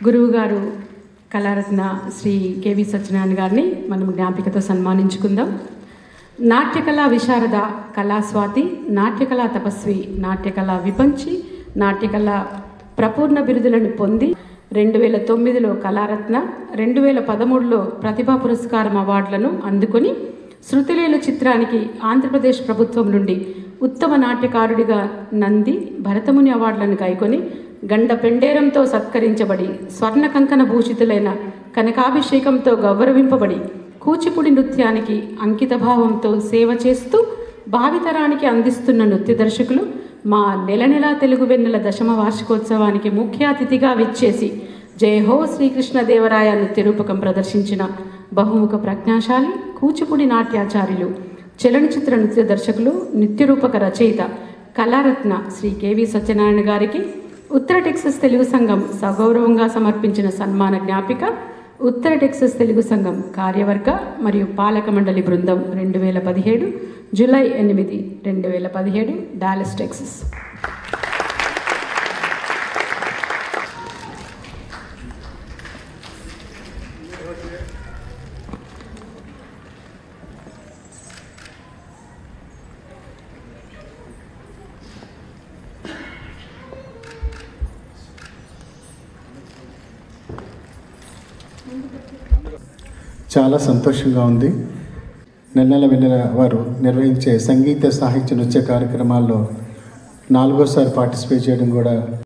గురువు గారు కళారత్న శ్రీ కేవి సత్యనారాయణ గారిని మనం జ్ఞాపికతో సన్మానించుకుందాం నాట్యకళా విశారద కళాస్వాతి నాట్యకళా తపస్వి నాట్యకళా విపంచి నాట్యకళా ప్రపూర్ణ బిరుదులను పొంది రెండు వేల తొమ్మిదిలో కళారత్న రెండు వేల పదమూడులో ప్రతిభా పురస్కారం అవార్డులను అందుకొని శృతిలేలు చిత్రానికి ఆంధ్రప్రదేశ్ ప్రభుత్వం నుండి ఉత్తమ నాట్యకారుడిగా నంది భరతముని అవార్డులను కైకొని గండ పెండేరంతో సత్కరించబడి స్వర్ణ కంకణ భూషితులైన కనకాభిషేకంతో గౌరవింపబడి కూచిపూడి నృత్యానికి అంకితభావంతో సేవ చేస్తూ భావితరానికి అందిస్తున్న నృత్య దర్శకులు మా నెల నెలా తెలుగు వెన్నెల దశమ వార్షికోత్సవానికి ముఖ్య అతిథిగా విచ్చేసి జయ హో శ్రీకృష్ణదేవరాయ నృత్య రూపకం ప్రదర్శించిన బహుముఖ ప్రజ్ఞాశాలి కూచిపూడి నాట్యాచార్యులు చలనచిత్ర నృత్య దర్శకులు నృత్య రూపక రచయిత కళారత్న శ్రీ కేవి సత్యనారాయణ గారికి ఉత్తర టెక్సస్ తెలుగు సంఘం సగౌరవంగా సమర్పించిన సన్మాన జ్ఞాపిక ఉత్తర టెక్సస్ తెలుగు సంఘం కార్యవర్గ మరియు పాలక మండలి బృందం రెండు వేల పదిహేడు జూలై ఎనిమిది రెండు వేల పదిహేడు డాలస్ టెక్సస్ చాలా సంతోషంగా ఉంది నెల నెల వెన్నెల వారు నిర్వహించే సంగీత సాహిత్య నృత్య కార్యక్రమాల్లో నాలుగోసారి పార్టిసిపేట్ చేయడం కూడా